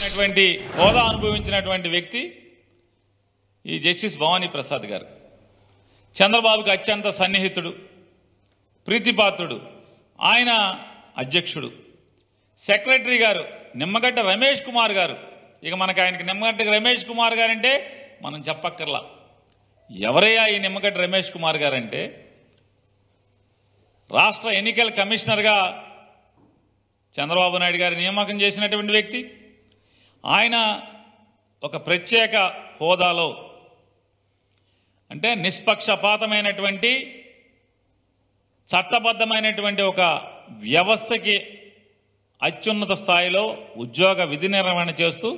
అనుభవించినటువంటి హోదా అనుభవించినటువంటి వ్యక్తి ఈ జస్టిస్ భవానీ ప్రసాద్ గారు చంద్రబాబుకి అత్యంత సన్నిహితుడు ప్రీతిపాత్రుడు ఆయన అధ్యక్షుడు సెక్రటరీ గారు నిమ్మగడ్డ రమేష్ కుమార్ గారు ఇక మనకు ఆయనకి నిమ్మగడ్డ రమేష్ కుమార్ గారంటే మనం చెప్పక్కర్లా ఎవరయ్యా ఈ నిమ్మగడ్డ రమేష్ కుమార్ గారంటే రాష్ట్ర ఎన్నికల కమిషనర్గా చంద్రబాబు నాయుడు గారి నియామకం చేసినటువంటి వ్యక్తి ఆయన ఒక ప్రత్యేక హోదాలో అంటే నిష్పక్షపాతమైనటువంటి చట్టబద్ధమైనటువంటి ఒక వ్యవస్థకి అత్యున్నత స్థాయిలో ఉద్యోగ విధి నిర్వహణ చేస్తూ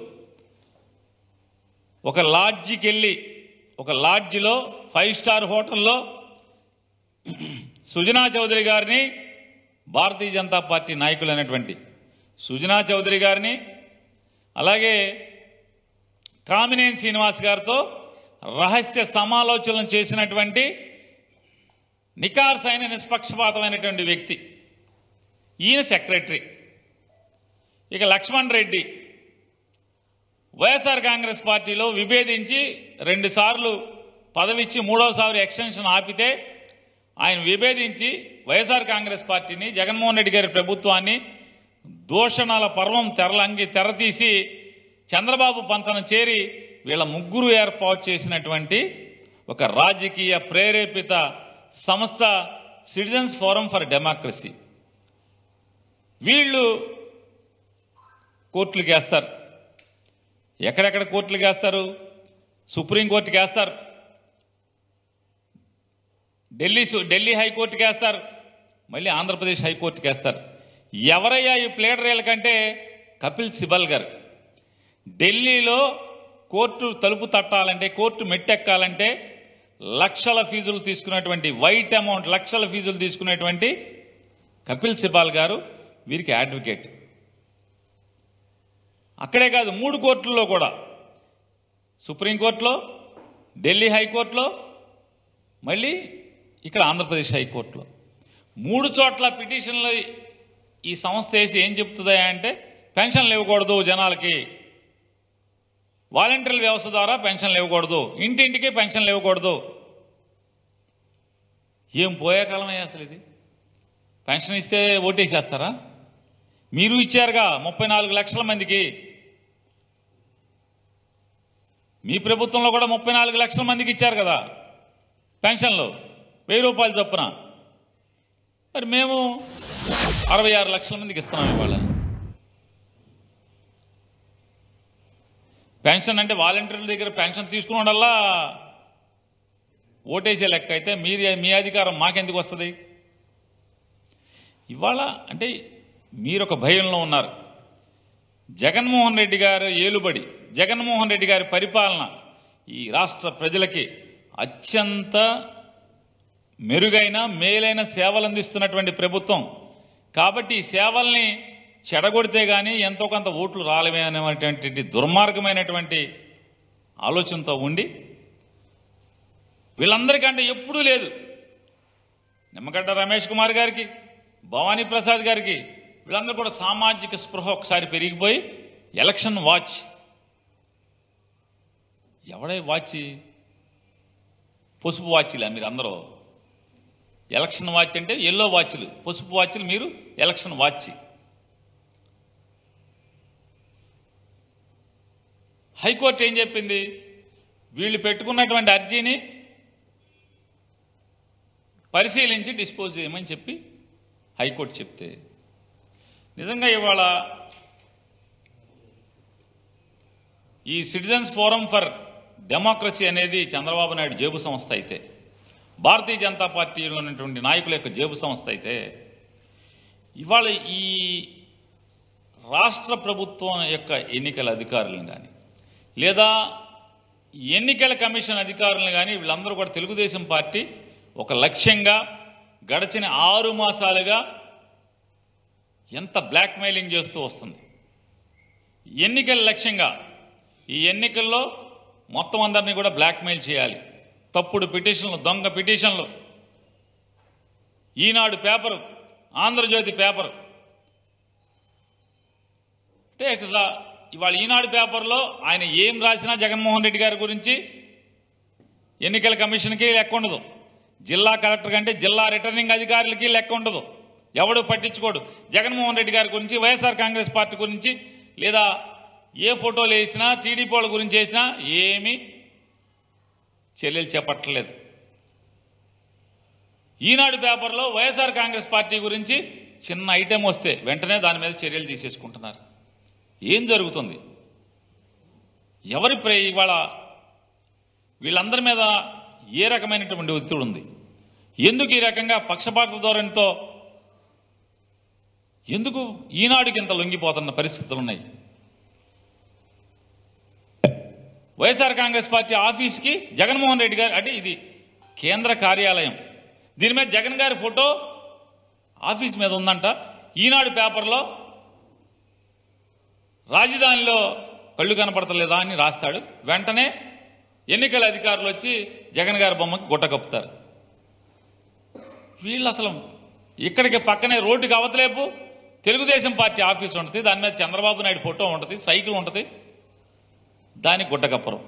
ఒక లాడ్జికి వెళ్ళి ఒక లాడ్జిలో ఫైవ్ స్టార్ హోటల్లో సుజనా చౌదరి గారిని భారతీయ జనతా పార్టీ నాయకులైనటువంటి సుజనా చౌదరి గారిని అలాగే కామినేని శ్రీనివాస్ గారితో రహస్య సమాలోచనలు చేసినటువంటి నికార్సైన నిష్పక్షపాతమైనటువంటి వ్యక్తి ఈయన సెక్రటరీ ఇక లక్ష్మణ్ రెడ్డి వైఎస్ఆర్ కాంగ్రెస్ పార్టీలో విభేదించి రెండుసార్లు పదవిచ్చి మూడోసారి ఎక్స్టెన్షన్ ఆపితే ఆయన విభేదించి వైఎస్ఆర్ కాంగ్రెస్ పార్టీని జగన్మోహన్ రెడ్డి గారి ప్రభుత్వాన్ని దూషణల పర్వం తెరలంగి తెరతీసి చంద్రబాబు పంచన చేరి వీళ్ళ ముగ్గురు ఏర్పాటు చేసినటువంటి ఒక రాజకీయ ప్రేరేపిత సంస్థ సిటిజన్స్ ఫోరం ఫర్ డెమోక్రసీ వీళ్ళు కోర్టులకు వేస్తారు ఎక్కడెక్కడ కోర్టులకు వేస్తారు సుప్రీంకోర్టుకి వేస్తారు ఢిల్లీ సు- ఢిల్లీ హైకోర్టుకి వేస్తారు మళ్ళీ ఆంధ్రప్రదేశ్ హైకోర్టుకి వేస్తారు ఎవరయ్యా ఈ ప్లేడరేల కంటే కపిల్ సిబల్ గారు ఢిల్లీలో కోర్టు తలుపు తట్టాలంటే కోర్టు మెట్టెక్కాలంటే లక్షల ఫీజులు తీసుకున్నటువంటి వైట్ అమౌంట్ లక్షల ఫీజులు తీసుకునేటువంటి కపిల్ సిబాల్ గారు వీరికి అడ్వకేట్ అక్కడే కాదు మూడు కోర్టుల్లో కూడా సుప్రీంకోర్టులో ఢిల్లీ హైకోర్టులో మళ్ళీ ఇక్కడ ఆంధ్రప్రదేశ్ హైకోర్టులో మూడు చోట్ల పిటిషన్లు ఈ సంస్థ వేసి ఏం చెప్తుందా అంటే పెన్షన్లు ఇవ్వకూడదు జనాలకి వాలంటీర్ల వ్యవస్థ ద్వారా పెన్షన్లు ఇవ్వకూడదు ఇంటింటికి పెన్షన్లు ఇవ్వకూడదు ఏం పోయే కాలమయ్యా అసలు ఇది పెన్షన్ ఇస్తే ఓటేసేస్తారా మీరు ఇచ్చారుగా ముప్పై నాలుగు లక్షల మందికి మీ ప్రభుత్వంలో కూడా ముప్పై నాలుగు లక్షల మందికి ఇచ్చారు కదా పెన్షన్లు వెయ్యి రూపాయలు చొప్పున మరి మేము అరవై ఆరు లక్షల మందికి ఇస్తున్నాం ఇవాళ పెన్షన్ అంటే వాలంటీర్ల దగ్గర పెన్షన్ తీసుకున్నోడల్లా ఓటేసే లెక్క అయితే మీరు మీ అధికారం మాకెందుకు వస్తుంది ఇవాళ అంటే మీరు ఒక భయంలో ఉన్నారు జగన్మోహన్ రెడ్డి గారు ఏలుబడి జగన్మోహన్ రెడ్డి గారి పరిపాలన ఈ రాష్ట్ర ప్రజలకి అత్యంత మెరుగైన మేలైన సేవలు అందిస్తున్నటువంటి ప్రభుత్వం కాబట్టి ఈ సేవల్ని చెడగొడితే కానీ ఎంతో కొంత ఓట్లు రాలేమే అనేటువంటి దుర్మార్గమైనటువంటి ఆలోచనతో ఉండి వీళ్ళందరికంటే ఎప్పుడూ లేదు నిమ్మగడ్డ రమేష్ కుమార్ గారికి భవానీ ప్రసాద్ గారికి వీళ్ళందరూ కూడా సామాజిక స్పృహ ఒకసారి పెరిగిపోయి ఎలక్షన్ వాచ్ ఎవడే వాచ్ పసుపు వాచ్లే మీరు అందరూ ఎలక్షన్ వాచ్ అంటే ఎల్లో వాచ్లు పసుపు వాచ్లు మీరు ఎలక్షన్ వాచ్ హైకోర్టు ఏం చెప్పింది వీళ్ళు పెట్టుకున్నటువంటి అర్జీని పరిశీలించి డిస్పోజ్ చేయమని చెప్పి హైకోర్టు చెప్తే నిజంగా ఇవాళ ఈ సిటిజన్స్ ఫోరం ఫర్ డెమోక్రసీ అనేది చంద్రబాబు నాయుడు జేబు సంస్థ అయితే భారతీయ జనతా పార్టీలో ఉన్నటువంటి నాయకుల యొక్క జేబు సంస్థ అయితే ఇవాళ ఈ రాష్ట్ర ప్రభుత్వం యొక్క ఎన్నికల అధికారులను కానీ లేదా ఎన్నికల కమిషన్ అధికారులను కానీ వీళ్ళందరూ కూడా తెలుగుదేశం పార్టీ ఒక లక్ష్యంగా గడిచిన ఆరు మాసాలుగా ఎంత బ్లాక్మెయిలింగ్ చేస్తూ వస్తుంది ఎన్నికల లక్ష్యంగా ఈ ఎన్నికల్లో మొత్తం అందరినీ కూడా బ్లాక్మెయిల్ చేయాలి తప్పుడు పిటిషన్లు దొంగ పిటిషన్లు ఈనాడు పేపరు ఆంధ్రజ్యోతి పేపరు అంటే ఇట్లా ఇవాళ ఈనాడు పేపర్లో ఆయన ఏం రాసినా జగన్మోహన్ రెడ్డి గారి గురించి ఎన్నికల కమిషన్కి లెక్క ఉండదు జిల్లా కలెక్టర్ కంటే జిల్లా రిటర్నింగ్ అధికారులకి లెక్క ఉండదు ఎవడు పట్టించుకోడు జగన్మోహన్ రెడ్డి గారి గురించి వైఎస్ఆర్ కాంగ్రెస్ పార్టీ గురించి లేదా ఏ ఫోటోలు వేసినా టీడీపీ వాళ్ళ గురించి వేసినా ఏమీ చర్యలు చేపట్టలేదు ఈనాడు పేపర్లో వైఎస్ఆర్ కాంగ్రెస్ పార్టీ గురించి చిన్న ఐటెం వస్తే వెంటనే దాని మీద చర్యలు తీసేసుకుంటున్నారు ఏం జరుగుతుంది ఎవరి ప్రే ఇవాళ వీళ్ళందరి మీద ఏ రకమైనటువంటి ఒత్తిడి ఉంది ఎందుకు ఈ రకంగా పక్షపాత ధోరణితో ఎందుకు ఈనాడుకి ఇంత లొంగిపోతున్న పరిస్థితులు ఉన్నాయి వైఎస్ఆర్ కాంగ్రెస్ పార్టీ ఆఫీస్కి జగన్మోహన్ రెడ్డి గారు అంటే ఇది కేంద్ర కార్యాలయం దీని మీద జగన్ గారి ఫోటో ఆఫీస్ మీద ఉందంట ఈనాడు పేపర్లో రాజధానిలో కళ్ళు కనపడతలేదా అని రాస్తాడు వెంటనే ఎన్నికల అధికారులు వచ్చి జగన్ గారి బొమ్మకి గుట్ట కప్పుతారు వీళ్ళు అసలు ఇక్కడికి పక్కనే రోడ్డుకి అవతలేపు తెలుగుదేశం పార్టీ ఆఫీస్ ఉంటుంది దాని మీద చంద్రబాబు నాయుడు ఫోటో ఉంటుంది సైకిల్ ఉంటుంది దానికి గుడ్డకప్పరం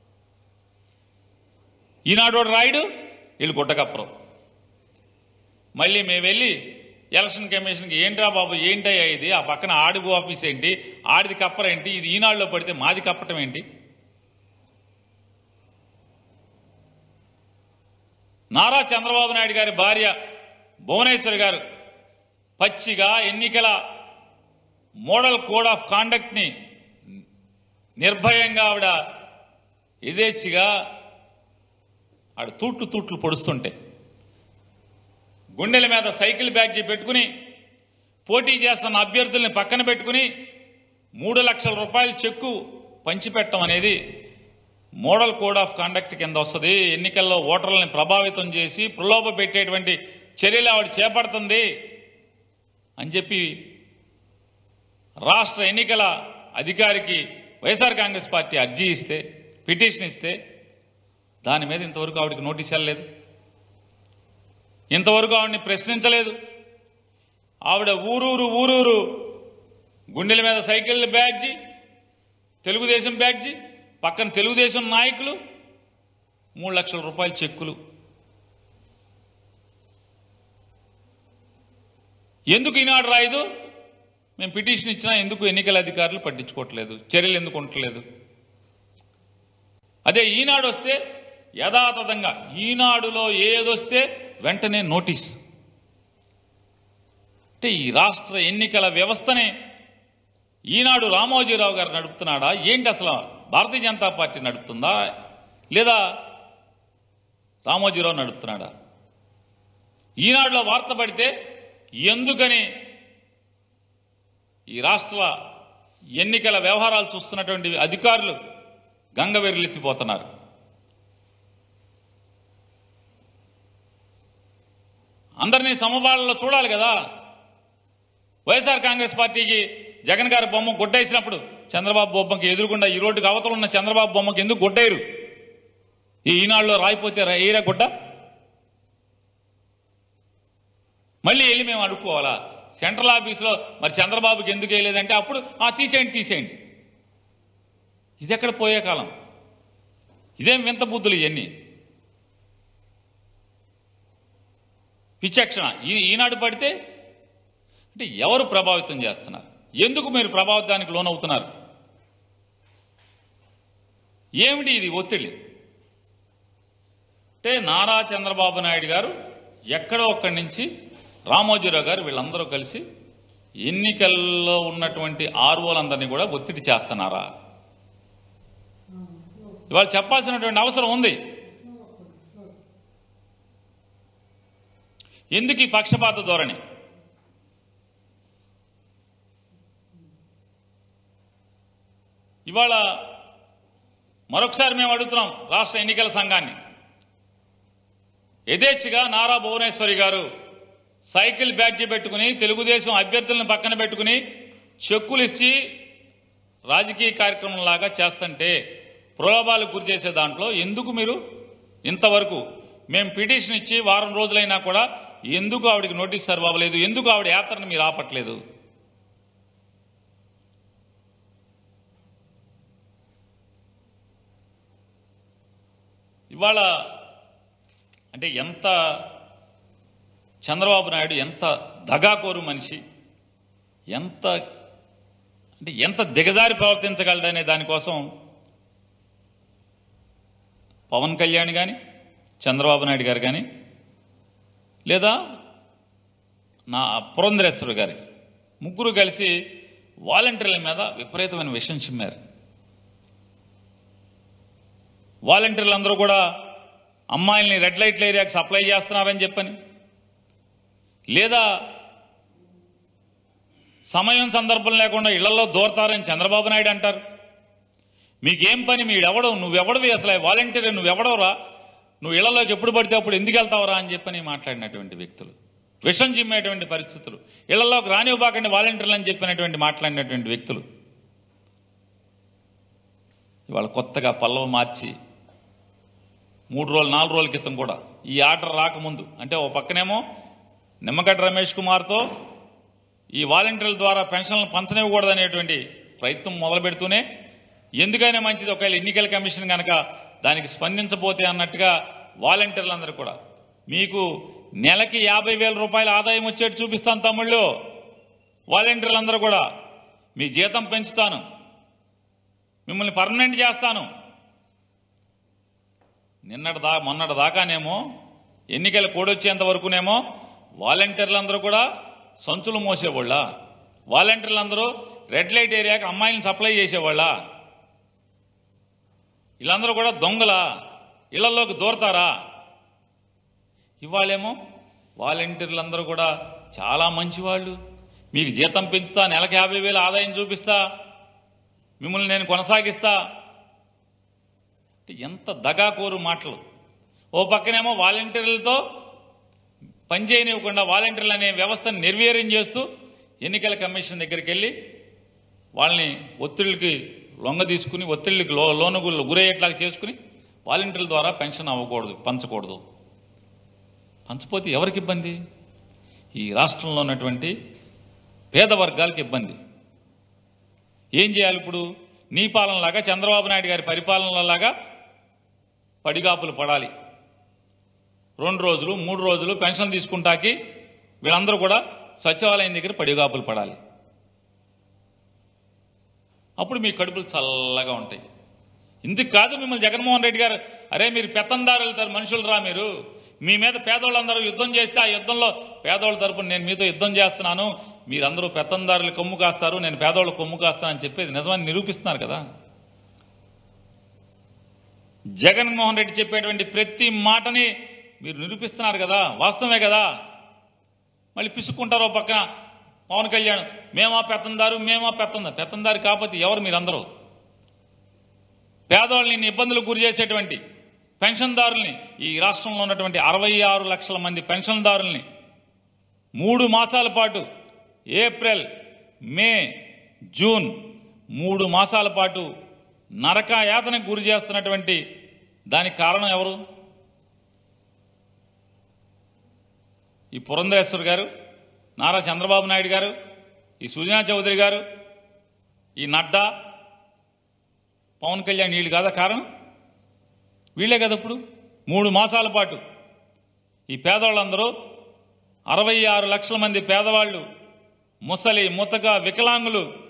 ఈనాడు రాయుడు వీళ్ళు గుడ్డకప్పరం మళ్ళీ మేము వెళ్ళి ఎలక్షన్ కమిషన్కి ఏంట్రా బాబు ఏంటయ్యా ఇది ఆ పక్కన ఆడి ఆఫీస్ ఏంటి ఆడిది కప్పరం ఏంటి ఇది ఈనాడులో పడితే మాది కప్పటం ఏంటి నారా చంద్రబాబు నాయుడు గారి భార్య భువనేశ్వర్ గారు పచ్చిగా ఎన్నికల మోడల్ కోడ్ ఆఫ్ కాండక్ట్ని నిర్భయంగా ఆవిడ యథేచ్ఛగా ఆవిడ తూట్లు తూట్లు పొడుస్తుంటే గుండెల మీద సైకిల్ బ్యాడ్జీ పెట్టుకుని పోటీ చేస్తున్న అభ్యర్థుల్ని పక్కన పెట్టుకుని మూడు లక్షల రూపాయల చెక్కు పంచిపెట్టడం అనేది మోడల్ కోడ్ ఆఫ్ కాండక్ట్ కింద వస్తుంది ఎన్నికల్లో ఓటర్లని ప్రభావితం చేసి ప్రలోభ పెట్టేటువంటి చర్యలు ఆవిడ చేపడుతుంది అని చెప్పి రాష్ట్ర ఎన్నికల అధికారికి వైఎస్ఆర్ కాంగ్రెస్ పార్టీ అర్జీ ఇస్తే పిటిషన్ ఇస్తే దాని మీద ఇంతవరకు ఆవిడకి నోటీస్ వెళ్ళలేదు ఇంతవరకు ఆవిడని ప్రశ్నించలేదు ఆవిడ ఊరూరు ఊరూరు గుండెల మీద సైకిల్ బ్యాడ్జి తెలుగుదేశం బ్యాడ్జి పక్కన తెలుగుదేశం నాయకులు మూడు లక్షల రూపాయల చెక్కులు ఎందుకు ఈనాడు రాయదు మేము పిటిషన్ ఇచ్చినా ఎందుకు ఎన్నికల అధికారులు పట్టించుకోవట్లేదు చర్యలు ఎందుకు ఉండట్లేదు అదే ఈనాడు వస్తే యథాతథంగా ఈనాడులో ఏదొస్తే వెంటనే నోటీస్ అంటే ఈ రాష్ట్ర ఎన్నికల వ్యవస్థనే ఈనాడు రామోజీరావు గారు నడుపుతున్నాడా ఏంటి అసలు భారతీయ జనతా పార్టీ నడుపుతుందా లేదా రామోజీరావు నడుపుతున్నాడా ఈనాడులో వార్త పడితే ఎందుకని ఈ రాష్ట్ర ఎన్నికల వ్యవహారాలు చూస్తున్నటువంటి అధికారులు గంగవెర్లెత్తిపోతున్నారు అందరినీ సమపాలలో చూడాలి కదా వైఎస్ఆర్ కాంగ్రెస్ పార్టీకి జగన్ గారి బొమ్మ గుడ్డేసినప్పుడు చంద్రబాబు బొమ్మకి ఎదురుకుండా ఈ రోడ్డుకి అవతల ఉన్న చంద్రబాబు బొమ్మకి ఎందుకు గుడ్డేరు ఈ ఈనాడులో రాయిపోతే రా- ఏరా గుడ్డ మళ్ళీ వెళ్ళి మేము అడుక్కోవాలా సెంట్రల్ ఆఫీస్లో మరి చంద్రబాబుకి ఎందుకు వేయలేదంటే అప్పుడు ఆ తీసేయండి తీసేయండి ఇది ఎక్కడ పోయే కాలం ఇదేం వింత బుద్ధులు ఇవన్నీ పిచ్చక్షణ ఈ ఈనాడు పడితే అంటే ఎవరు ప్రభావితం చేస్తున్నారు ఎందుకు మీరు ప్రభావితానికి లోనవుతున్నారు ఏమిటి ఇది ఒత్తిడి అంటే నారా చంద్రబాబు నాయుడు గారు ఎక్కడో ఒక్కడి నుంచి రామోజీరావు గారు వీళ్ళందరూ కలిసి ఎన్నికల్లో ఉన్నటువంటి ఆర్వోలందరినీ కూడా ఒత్తిడి చేస్తున్నారా ఇవాళ చెప్పాల్సినటువంటి అవసరం ఉంది ఎందుకు ఈ పక్షపాత ధోరణి ఇవాళ మరొకసారి మేము అడుగుతున్నాం రాష్ట్ర ఎన్నికల సంఘాన్ని యథేచ్ఛగా నారా భువనేశ్వరి గారు సైకిల్ బ్యాడ్జీ పెట్టుకుని తెలుగుదేశం అభ్యర్థులను పక్కన పెట్టుకుని చెక్కులు ఇచ్చి రాజకీయ కార్యక్రమం లాగా చేస్తుంటే ప్రలోభాలకు గురి చేసే దాంట్లో ఎందుకు మీరు ఇంతవరకు మేము పిటిషన్ ఇచ్చి వారం రోజులైనా కూడా ఎందుకు ఆవిడకి నోటీస్ సర్వ్ అవ్వలేదు ఎందుకు ఆవిడ యాత్రను మీరు ఆపట్లేదు ఇవాళ అంటే ఎంత చంద్రబాబు నాయుడు ఎంత దగాకోరు మనిషి ఎంత అంటే ఎంత దిగజారి ప్రవర్తించగలడనే దానికోసం పవన్ కళ్యాణ్ కానీ చంద్రబాబు నాయుడు గారు కానీ లేదా నా పురంధరేశ్వరు గారి ముగ్గురు కలిసి వాలంటీర్ల మీద విపరీతమైన విషయం చిమ్మారు వాలంటీర్లు అందరూ కూడా అమ్మాయిల్ని రెడ్ లైట్ల ఏరియాకి సప్లై చేస్తున్నారని చెప్పని లేదా సమయం సందర్భం లేకుండా ఇళ్లలో దూరతారని చంద్రబాబు నాయుడు అంటారు మీకేం పని మీడెవడవు నువ్వెవడవి అసలు వాలంటీర్ నువ్వెవడవరా నువ్వు ఇళ్లలోకి ఎప్పుడు పడితే అప్పుడు ఎందుకు వెళ్తావురా అని చెప్పని మాట్లాడినటువంటి వ్యక్తులు విషం చిమ్మేటువంటి పరిస్థితులు ఇళ్లలోకి రానివ్వబాకండి వాలంటీర్లు అని చెప్పినటువంటి మాట్లాడినటువంటి వ్యక్తులు ఇవాళ కొత్తగా పల్లవ మార్చి మూడు రోజులు నాలుగు రోజుల క్రితం కూడా ఈ ఆర్డర్ రాకముందు అంటే ఓ పక్కనేమో నిమ్మగడ్డ రమేష్ కుమార్తో ఈ వాలంటీర్ల ద్వారా పెన్షన్లు పంచనివ్వకూడదనేటువంటి ప్రయత్నం మొదలు పెడుతూనే ఎందుకైనా మంచిది ఒకవేళ ఎన్నికల కమిషన్ కనుక దానికి స్పందించబోతే అన్నట్టుగా వాలంటీర్లందరూ కూడా మీకు నెలకి యాభై వేల రూపాయల ఆదాయం వచ్చేట్టు చూపిస్తాను తమ్ముళ్ళు వాలంటీర్లందరూ కూడా మీ జీతం పెంచుతాను మిమ్మల్ని పర్మనెంట్ చేస్తాను నిన్నటి దా మొన్నటి దాకానేమో ఎన్నికల కోడొచ్చేంత వరకునేమో వాలంటీర్లందరూ కూడా సంచులు మోసేవాళ్ళ వాలంటీర్లందరూ రెడ్ లైట్ ఏరియాకి అమ్మాయిని సప్లై చేసేవాళ్ళ వీళ్ళందరూ కూడా దొంగలా ఇళ్లలోకి దూరతారా ఇవాళేమో వాలంటీర్లందరూ కూడా చాలా మంచివాళ్ళు మీకు జీతం పెంచుతా నెలకు యాభై వేలు ఆదాయం చూపిస్తా మిమ్మల్ని నేను కొనసాగిస్తా అంటే ఎంత దగాకోరు మాటలు ఓ పక్కనేమో వాలంటీర్లతో పనిచేయనివ్వకుండా వాలంటీర్లు అనే వ్యవస్థను నిర్వీర్యం చేస్తూ ఎన్నికల కమిషన్ దగ్గరికి వెళ్ళి వాళ్ళని ఒత్తిళ్ళకి లొంగ తీసుకుని ఒత్తిళ్ళకి లో లోనుగు గురయ్యేట్లాగా చేసుకుని వాలంటీర్ల ద్వారా పెన్షన్ అవ్వకూడదు పంచకూడదు పంచపోతే ఎవరికి ఇబ్బంది ఈ రాష్ట్రంలో ఉన్నటువంటి పేద వర్గాలకు ఇబ్బంది ఏం చేయాలి ఇప్పుడు నీ పాలనలాగా చంద్రబాబు నాయుడు గారి పరిపాలనలాగా పడిగాపులు పడాలి రెండు రోజులు మూడు రోజులు పెన్షన్ తీసుకుంటాకి వీళ్ళందరూ కూడా సచివాలయం దగ్గర పడిగాపులు పడాలి అప్పుడు మీ కడుపులు చల్లగా ఉంటాయి ఇందుకు కాదు మిమ్మల్ని జగన్మోహన్ రెడ్డి గారు అరే మీరు పెత్తందారులు తర మనుషులు రా మీరు మీ మీద పేదోళ్ళందరూ యుద్ధం చేస్తే ఆ యుద్ధంలో పేదోళ్ళ తరపున నేను మీతో యుద్ధం చేస్తున్నాను మీరందరూ పెత్తందారులు కొమ్ము కాస్తారు నేను పేదోళ్ళ కొమ్ము కాస్తానని చెప్పేది నిజమని నిరూపిస్తున్నారు కదా జగన్మోహన్ రెడ్డి చెప్పేటువంటి ప్రతి మాటని మీరు నిరూపిస్తున్నారు కదా వాస్తవమే కదా మళ్ళీ పిసుక్కుంటారో పక్కన పవన్ కళ్యాణ్ మేమా పెత్తందారు మేమా పెత్తందారు పెత్తందారు కాకపోతే ఎవరు మీరందరూ పేదవాళ్ళని ఇబ్బందులకు గురి చేసేటువంటి పెన్షన్దారుల్ని ఈ రాష్ట్రంలో ఉన్నటువంటి అరవై ఆరు లక్షల మంది పెన్షన్దారుల్ని మూడు మాసాల పాటు ఏప్రిల్ మే జూన్ మూడు మాసాల పాటు నరక యాతనకు గురి చేస్తున్నటువంటి దానికి కారణం ఎవరు ఈ పురంధరేశ్వర్ గారు నారా చంద్రబాబు నాయుడు గారు ఈ సుజనా చౌదరి గారు ఈ నడ్డా పవన్ కళ్యాణ్ వీళ్ళు కాదా కారణం వీళ్ళే కదా ఇప్పుడు మూడు మాసాల పాటు ఈ పేదవాళ్ళందరూ అరవై ఆరు లక్షల మంది పేదవాళ్ళు ముసలి ముతక వికలాంగులు